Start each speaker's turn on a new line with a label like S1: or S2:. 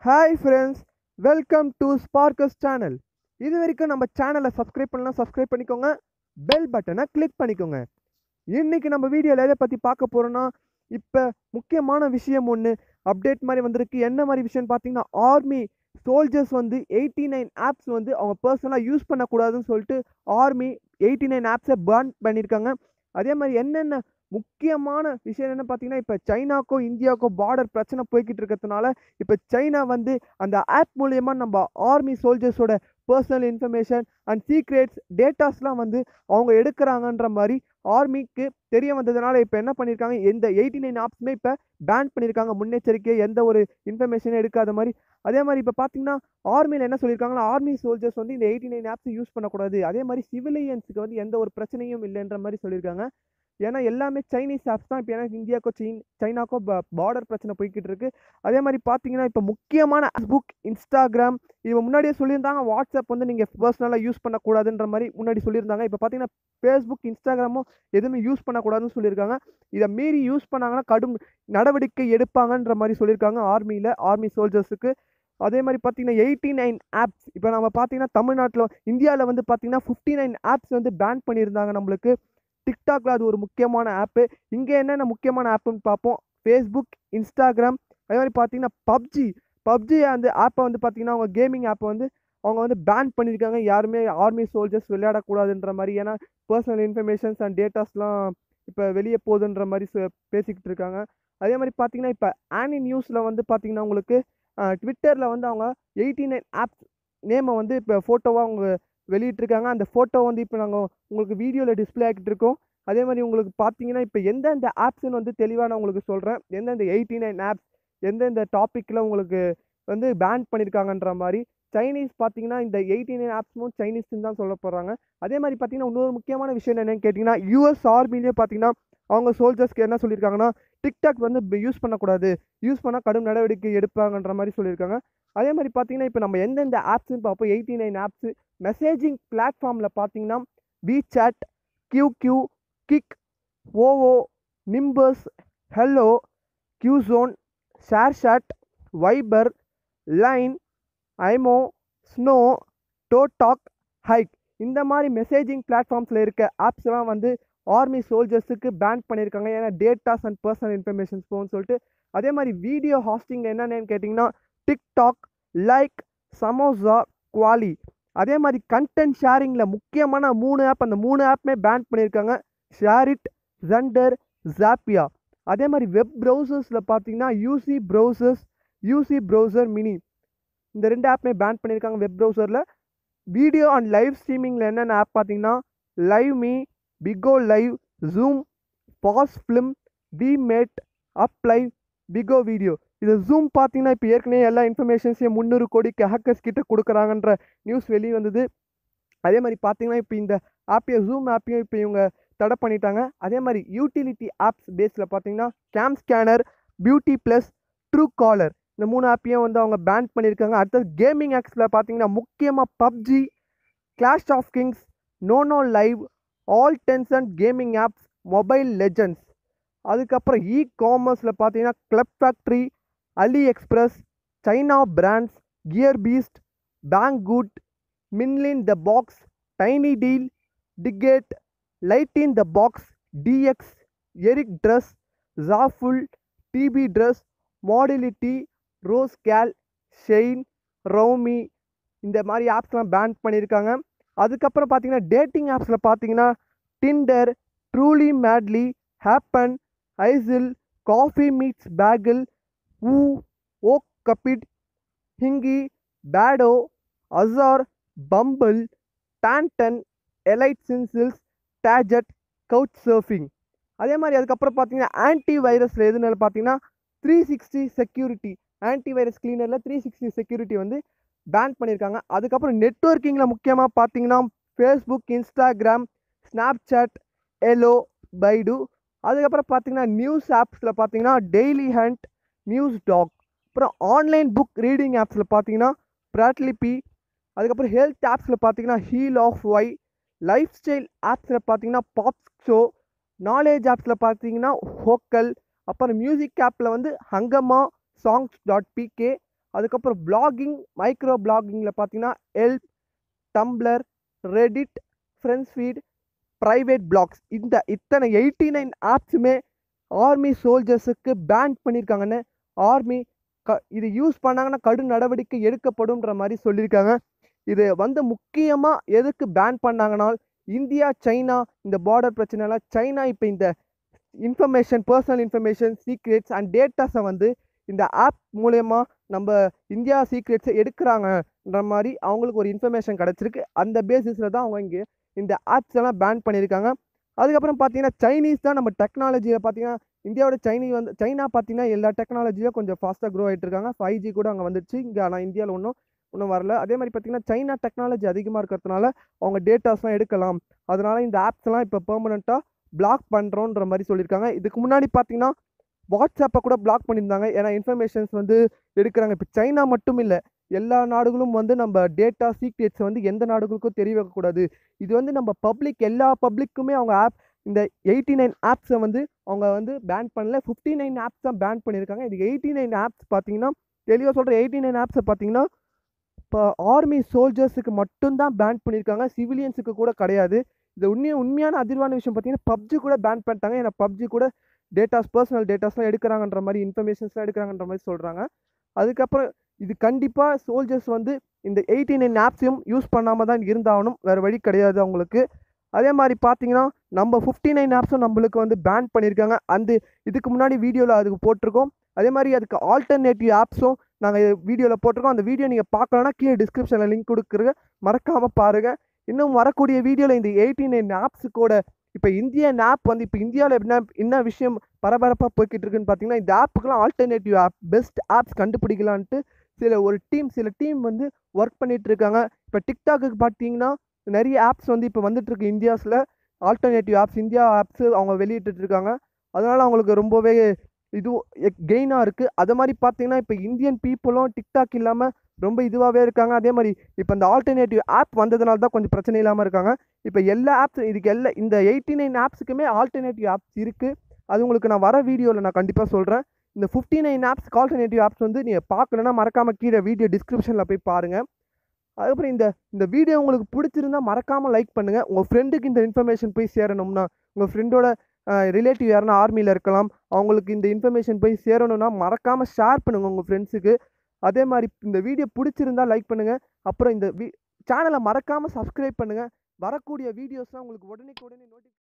S1: hi friends welcome to Sparkus channel இது வரைக்கும் நம்ம சேனலை சப்ஸ்கிரைப் பண்ணலாம் சப்ஸ்கிரைப் பண்ணிக்கோங்க பெல் பட்டனை கிளிக் பண்ணிக்கோங்க இன்னைக்கு நம்ம வீடியோவில் எதை பற்றி பார்க்க போகிறோன்னா இப்போ முக்கியமான விஷயம் ஒன்று அப்டேட் மாதிரி வந்திருக்கு என்ன மாதிரி விஷயம்னு பார்த்தீங்கன்னா ஆர்மி சோல்ஜர்ஸ் வந்து எயிட்டி நைன் ஆப்ஸ் வந்து அவங்க பர்சனலாக யூஸ் பண்ணக்கூடாதுன்னு சொல்லிட்டு ஆர்மி எயிட்டி நைன் ஆப்ஸை பேன் பண்ணியிருக்காங்க அதே மாதிரி என்னென்ன முக்கியமான விஷயம் என்ன பார்த்தீங்கன்னா இப்போ சைனாக்கோ இந்தியாவுக்கோ பார்டர் பிரச்சனை போய்கிட்டு இருக்கிறதுனால இப்போ சைனா வந்து அந்த ஆப் மூலயமா நம்ம ஆர்மி சோல்ஜர்ஸோட பர்சனல் இன்ஃபர்மேஷன் அண்ட் சீக்ரெட்ஸ் டேட்டாஸ்லாம் வந்து அவங்க எடுக்கிறாங்கன்ற மாதிரி ஆர்மிக்கு தெரிய வந்ததுனால இப்போ என்ன பண்ணியிருக்காங்க எந்த எயிட்டி நைன் ஆப்ஸுமே இப்போ பேன் பண்ணியிருக்காங்க முன்னெச்சரிக்கை எந்த ஒரு இன்ஃபர்மேஷனும் எடுக்காத மாதிரி அதே மாதிரி இப்போ பார்த்தீங்கன்னா ஆர்மியில் என்ன சொல்லியிருக்காங்கன்னா ஆர்மி சோல்ஜர்ஸ் வந்து இந்த எயிட்டி நைன் ஆப்ஸ் யூஸ் பண்ணக்கூடாது அதே மாதிரி சிவிலியன்ஸுக்கு வந்து எந்த ஒரு பிரச்சனையும் இல்லைன்ற மாதிரி சொல்லியிருக்காங்க ஏன்னா எல்லாமே சைனீஸ் ஆப்ஸ் தான் இப்போ எனக்கு இந்தியாவுக்கோ சீன் சைனாக்கோ பார்டர் பிரச்சனை போய்கிட்டு இருக்கு அதே மாதிரி பார்த்தீங்கன்னா இப்போ முக்கியமான ஃபேஸ்புக் இன்ஸ்டாகிராம் இது முன்னாடியே சொல்லியிருந்தாங்க வாட்ஸ்அப் வந்து நீங்கள் பர்சனலாக யூஸ் பண்ணக்கூடாதுன்ற மாதிரி முன்னாடி சொல்லியிருந்தாங்க இப்போ பார்த்தீங்கன்னா ஃபேஸ்புக் இன்ஸ்டாகிராமும் எதுவுமே யூஸ் பண்ணக்கூடாதுன்னு சொல்லியிருக்காங்க இதை மீறி யூஸ் பண்ணாங்கன்னா கடும் நடவடிக்கை எடுப்பாங்கன்ற மாதிரி சொல்லியிருக்காங்க ஆர்மியில் ஆர்மி சோல்ஜர்ஸுக்கு அதே மாதிரி பார்த்தீங்கன்னா எயிட்டி நைன் ஆப்ஸ் இப்போ நம்ம பார்த்தீங்கன்னா தமிழ்நாட்டில் இந்தியாவில் வந்து பார்த்தீங்கன்னா ஃபிஃப்டி நைன் ஆப்ஸ் வந்து பேன் பண்ணியிருந்தாங்க நம்மளுக்கு டிக்டாக்ல அது ஒரு முக்கியமான ஆப்பு இங்கே என்னென்ன முக்கியமான ஆப்புன்னு பார்ப்போம் ஃபேஸ்புக் இன்ஸ்டாகிராம் அதே மாதிரி பார்த்தீங்கன்னா பப்ஜி பப்ஜி அந்த ஆப்பை வந்து பார்த்தீங்கன்னா அவங்க கேமிங் ஆப்பை வந்து அவங்க வந்து பேன் பண்ணியிருக்காங்க யாருமே ஆர்மி சோல்ஜர்ஸ் விளையாடக்கூடாதுன்ற மாதிரி ஏன்னா பர்சனல் இன்ஃபர்மேஷன்ஸ் அண்ட் டேட்டாஸ்லாம் இப்போ வெளியே போகுதுன்ற மாதிரி சொ- பேசிக்கிட்டு இருக்காங்க அதே மாதிரி பார்த்தீங்கன்னா இப்போ ஆனி நியூஸில் வந்து பார்த்தீங்கன்னா உங்களுக்கு ட்விட்டரில் வந்து அவங்க எயிட்டி நைன் ஆப்ஸ் நேமை வந்து இப்போ ஃபோட்டோவாக அவங்க வெளியிட்டிருக்காங்க அந்த ஃபோட்டோ வந்து இப்போ நாங்கள் உங்களுக்கு வீடியோவில் டிஸ்ப்ளே ஆகிட்டு இருக்கோம் அதே மாதிரி உங்களுக்கு பார்த்தீங்கன்னா இப்போ எந்தெந்த ஆப்ஸ்னு வந்து தெளிவாக நான் உங்களுக்கு சொல்கிறேன் எந்தெந்த எயிட்டி நைன் ஆப்ஸ் எந்தெந்த டாப்பிக்கில் உங்களுக்கு வந்து பேன் பண்ணியிருக்காங்கன்ற மாதிரி சைனீஸ் பார்த்தீங்கன்னா இந்த எயிட்டி நைன் ஆப்ஸும் சைனீஸ்னு தான் சொல்ல போகிறாங்க அதே மாதிரி பார்த்தீங்கன்னா இன்னொரு முக்கியமான விஷயம் என்னன்னு கேட்டிங்கன்னா யூஎஸ் ஆர்மிலேயே பார்த்தீங்கன்னா அவங்க சோல்ஜர்ஸ்க்கு என்ன சொல்லியிருக்காங்கன்னா டிக்டாக் வந்து யூஸ் பண்ணக்கூடாது யூஸ் பண்ணால் கடும் நடவடிக்கை எடுப்பாங்கன்ற மாதிரி சொல்லியிருக்காங்க அதே மாதிரி பார்த்தீங்கன்னா இப்போ நம்ம எந்தெந்த ஆப்ஸ்னு பார்ப்போம் எயிட்டி நைன் ஆப்ஸு மெசேஜிங் பிளாட்ஃபார்மில் பார்த்தீங்கன்னா WeChat Q Kik Ovo Nimbuzz Hello QZone ShareChat Viber Line imo Snow ToTalk Hike இந்த மாதிரி மெசேஜிங் பிளாட்ஃபார்ம்ஸில் இருக்க ஆப்ஸ்லாம் வந்து ஆர்மி சோல்ஜர்ஸுக்கு பேன் பண்ணியிருக்காங்க ஏன்னா டேட்டாஸ் அண்ட் பர்சனல் இன்ஃபர்மேஷன்ஸ் போகும்னு சொல்லிட்டு அதே மாதிரி வீடியோ ஹாஸ்டிங் என்னென்னு கேட்டிங்கன்னா டிக்டாக் லைக் சமோசா குவாலி அதே மாதிரி கண்டென்ட் ஷேரிங்கில் முக்கியமான மூணு ஆப் அந்த மூணு ஆப்புமே பேன் பண்ணியிருக்காங்க ஷேரிட் ஜண்டர் ஜாப்பியா அதே மாதிரி வெப் ப்ரௌசர்ஸில் பார்த்தீங்கன்னா UC browsers UC browser mini இந்த ரெண்டு ஆப்புமே பேன் பண்ணியிருக்காங்க வெப் ப்ரௌசரில் வீடியோ அண்ட் லைவ் ஸ்ட்ரீமிங்கில் என்னென்ன ஆப் பார்த்தீங்கன்னா live me Bigo live zoom fast film VMate up live Bigo video இது ஜூம் பார்த்தீங்கன்னா இப்போ ஏற்கனவே எல்லா இன்ஃபர்மேஷன்ஸையும் முந்நூறு கோடிக்கு ஹேக்கர்ஸ் கிட்ட கொடுக்குறாங்கன்ற நியூஸ் வெளியே வந்தது அதே மாதிரி பார்த்தீங்கன்னா இப்போ இந்த ஆப்பையும் ஜூம் ஆப்பையும் இப்போ இவங்க தடை பண்ணிட்டாங்க அதே மாதிரி யூட்டிலிட்டி ஆப்ஸ் பேஸில் பார்த்தீங்கன்னா cam scanner beauty plus true caller இந்த மூணு ஆப்பையும் வந்து அவங்க பேன் பண்ணியிருக்காங்க அடுத்தது கேமிங் ஆப்ஸில் பார்த்தீங்கன்னா முக்கியமாக PUBG clash of kings nono live all Tencent gaming apps mobile legends அதுக்கப்புறம் இ காமர்ஸில் பார்த்தீங்கன்னா club factory Ali Express China brands Gearbest Banggood மின்லின் the box tiny deal DHgate light in the box DX Eric dress Zaful TB dress Modlily Rose gal Shein Romwe இந்த மாதிரி ஆப்ஸ்லாம் pan பண்ணியிருக்காங்க அதுக்கப்புறம் பார்த்தீங்கன்னா டேட்டிங் ஆப்ஸில் பார்த்தீங்கன்னா Tinder truly madly Happn Aisle coffee meets bagel woo OkCupid Hinge Badoo Azar Bumble Tantan elite singles Tagged couch surfing அதே மாதிரி அதுக்கப்புறம் பார்த்தீங்கன்னா ஆன்டி வைரஸில் எதுனால பார்த்தீங்கன்னா three sixty security anti virus கிளீனரில் த்ரீ சிக்ஸ்டி செக்யூரிட்டி வந்து பேன் பண்ணியிருக்காங்க அதுக்கப்புறம் நெட்வொர்க்கிங்கில் முக்கியமாக பார்த்தீங்கன்னா Facebook Instagram Snapchat Helo Baidu அதுக்கப்புறம் பார்த்தீங்கன்னா நியூஸ் ஆப்ஸில் பார்த்தீங்கன்னா டெய்லி ஹண்ட் நியூஸ் டாக் அப்புறம் ஆன்லைன் புக் ரீடிங் ஆப்ஸில் பார்த்தீங்கன்னா ப்ராட்லிபி அதுக்கப்புறம் ஹெல்த் ஆப்ஸில் பார்த்தீங்கன்னா heal of Y life style ஆப்ஸில் பார்த்தீங்கன்னா பாப்ஸ் ஷோ நாலேஜ் ஆப்ஸில் பார்த்தீங்கன்னா ஹோக்கல் அப்புறம் மியூசிக் ஆப்பில் வந்து ஹங்கமா சாங்ஸ் டாட் பிகே அதுக்கப்புறம் பிளாகிங் மைக்ரோ பிளாகிங்கில் பார்த்தீங்கன்னா Yelp Tumblr Reddit friends feed private blogs இந்த இத்தனை எயிட்டி நைன் ஆப்ஸுமே ஆர்மி சோல்ஜர்ஸுக்கு பேன் பண்ணியிருக்காங்கன்னு ஆர்மி க இது யூஸ் பண்ணாங்கன்னா கடும் நடவடிக்கை எடுக்கப்படும்ன்ற மாதிரி சொல்லியிருக்காங்க இது வந்து முக்கியமாக எதுக்கு பேன் பண்ணாங்கன்னா இந்தியா சைனா இந்த பார்டர் பிரச்சனைலாம் சைனா இப்போ இந்த information personal information secrets and டேட்டாஸை வந்து இந்த ஆப் மூலயமா நம்ம இந்தியா சீக்ரெட்ஸை எடுக்கிறாங்கன்ற மாதிரி அவங்களுக்கு ஒரு இன்ஃபர்மேஷன் கிடச்சிருக்கு அந்த பேசிஸில் தான் அவங்க இங்கே இந்த ஆப்ஸ் எல்லாம் பேன் பண்ணியிருக்காங்க அதுக்கப்புறம் பார்த்தீங்கன்னா சைனீஸ் தான் நம்ம டெக்னாலஜியில் பார்த்தீங்கன்னா இந்தியாவோட சைனி வந்து சைனா பார்த்தீங்கன்னா எல்லா டெக்னாலஜியும் கொஞ்சம் ஃபாஸ்ட்டாக க்ரோ ஆகிட்டு இருக்காங்க ஃபைவ் ஜி கூட அங்கே வந்துடுச்சு இங்கே ஆனால் இந்தியாவில் ஒன்றும் ஒன்றும் வரல அதே மாதிரி பார்த்தீங்கன்னா சைனா டெக்னாலஜி அதிகமாக இருக்கிறதுனால அவங்க டேட்டாஸ்லாம் எடுக்கலாம் அதனால இந்த ஆப்ஸ்லாம் இப்போ பெர்மனெண்ட்டாக பிளாக் பண்ணுறோன்ற மாதிரி சொல்லியிருக்காங்க இதுக்கு முன்னாடி பார்த்தீங்கன்னா வாட்ஸ்அப்பை கூட பிளாக் பண்ணியிருந்தாங்க ஏன்னா இன்ஃபர்மேஷன்ஸ் வந்து எடுக்கிறாங்க இப்போ சைனா மட்டும் இல்லை எல்லா நாடுகளும் வந்து நம்ம டேட்டா சீக்ரெட்ஸை வந்து எந்த நாடுகளுக்கும் தெரிய வைக்கக்கூடாது இது வந்து நம்ம பப்ளிக் எல்லா பப்ளிக்குமே அவங்க ஆப் இந்த எயிட்டி நைன் ஆப்ஸை வந்து அவங்க வந்து பேன் பண்ணல ஃபிஃப்டி நைன் ஆப்ஸ் தான் பேன் பண்ணியிருக்காங்க இது எயிட்டி நைன் ஆப்ஸ் பார்த்தீங்கன்னா தெளிவாக சொல்கிற எயிட்டி நைன் ஆப்ஸை பார்த்தீங்கன்னா இப்போ ஆர்மி சோல்ஜர்ஸுக்கு மட்டும்தான் பேன் பண்ணியிருக்காங்க சிவிலியன்ஸுக்கு கூட கிடையாது இது உண்மையாக உண்மையான அதிர்வான விஷயம் பார்த்தீங்கன்னா பப்ஜி கூட பேன் பண்ணிட்டாங்க ஏன்னா பப்ஜி கூட டேட்டாஸ் பர்சனல் டேட்டாஸ்லாம் எடுக்கிறாங்கன்ற மாதிரி இன்ஃபர்மேஷன்ஸ்லாம் எடுக்கிறாங்கன்ற மாதிரி சொல்கிறாங்க அதுக்கப்புறம் இது கண்டிப்பாக சோல்ஜர்ஸ் வந்து இந்த எயிட்டி நைன் ஆப்ஸையும் யூஸ் பண்ணாமல் தான் இருந்தாகணும் வேறு வழி கிடையாது அவங்களுக்கு அதே மாதிரி பார்த்தீங்கன்னா நம்ம ஃபிஃப்டி நைன் ஆப்ஸும் நம்மளுக்கு வந்து பேன் பண்ணியிருக்காங்க அந்த இதுக்கு முன்னாடி வீடியோவில் அதுக்கு போட்டிருக்கோம் அதே மாதிரி அதுக்கு ஆல்டர்னேட்டிவ் ஆப்ஸும் நாங்கள் வீடியோவில் போட்டிருக்கோம் அந்த வீடியோ நீங்கள் பார்க்கலன்னா கீழே டிஸ்கிரிப்ஷனில் லிங்க் கொடுக்குறது மறக்காமல் பாருங்கள் இன்னும் வரக்கூடிய வீடியோவில் இந்த எயிட்டி நைன் ஆப்ஸுக்கோட இப்போ இந்தியன் ஆப் வந்து இப்போ இந்தியாவில் என்ன என்ன விஷயம் பரபரப்பாக போய்கிட்டு இருக்குன்னு பார்த்தீங்கன்னா இந்த ஆப்புக்கெல்லாம் ஆல்டர்னேட்டிவ் ஆப் பெஸ்ட் ஆப்ஸ் கண்டுபிடிக்கலான்ட்டு சில ஒரு டீம் சில டீம் வந்து ஒர்க் பண்ணிட்டு இருக்காங்க இப்போ டிக்டாக்கு பார்த்தீங்கன்னா நிறைய ஆப்ஸ் வந்து இப்போ வந்துட்டு இருக்கு இந்தியாஸில் ஆல்டர்னேட்டிவ் ஆப்ஸ் இந்தியா ஆப்ஸ் அவங்க வெளியிட்டு இருக்காங்க அதனால அவங்களுக்கு ரொம்பவே இது கெயினாக இருக்குது அது மாதிரி பார்த்தீங்கன்னா இப்போ இந்தியன் பீப்புளும் டிக்டாக் இல்லாமல் ரொம்ப இதுவாகவே இருக்காங்க அதே மாதிரி இப்போ இந்த ஆல்டர்னேட்டிவ் ஆப் வந்ததுனால தான் கொஞ்சம் பிரச்சனை இல்லாமல் இருக்காங்க இப்போ எல்லா ஆப்ஸ் இதுக்கு எல்லா இந்த எயிட்டி நைன் ஆப்ஸுக்குமே ஆல்டர்னேட்டிவ் ஆப்ஸ் இருக்குது அது உங்களுக்கு நான் வர வீடியோவில் நான் கண்டிப்பாக சொல்கிறேன் இந்த fifty nine apps alternative apps வந்து நீங்கள் பார்க்கலன்னா மறக்காமல் கீழே வீடியோ டிஸ்கிரிப்ஷனில் போய் பாருங்கள் அதுக்கப்புறம் இந்த இந்த வீடியோ உங்களுக்கு பிடிச்சிருந்தா மறக்காமல் லைக் பண்ணுங்கள் உங்கள் ஃப்ரெண்டுக்கு இந்த இன்ஃபர்மேஷன் போய் சேரணும்னா உங்கள் ஃப்ரெண்டோட ரிலேட்டிவ் யாருன்னா ஆர்மியில் இருக்கலாம் அவங்களுக்கு இந்த இன்ஃபர்மேஷன் போய் சேரணும்னா மறக்காமல் ஷேர் பண்ணுங்கள் உங்கள் ஃப்ரெண்ட்ஸுக்கு அதே மாதிரி இந்த வீடியோ பிடிச்சிருந்தா லைக் பண்ணுங்கள் அப்புறம் இந்த வீ சேனலை மறக்காமல் சப்ஸ்கிரைப் பண்ணுங்கள் வரக்கூடிய வீடியோஸ்லாம் உங்களுக்கு உடனே உடனே நோட்டி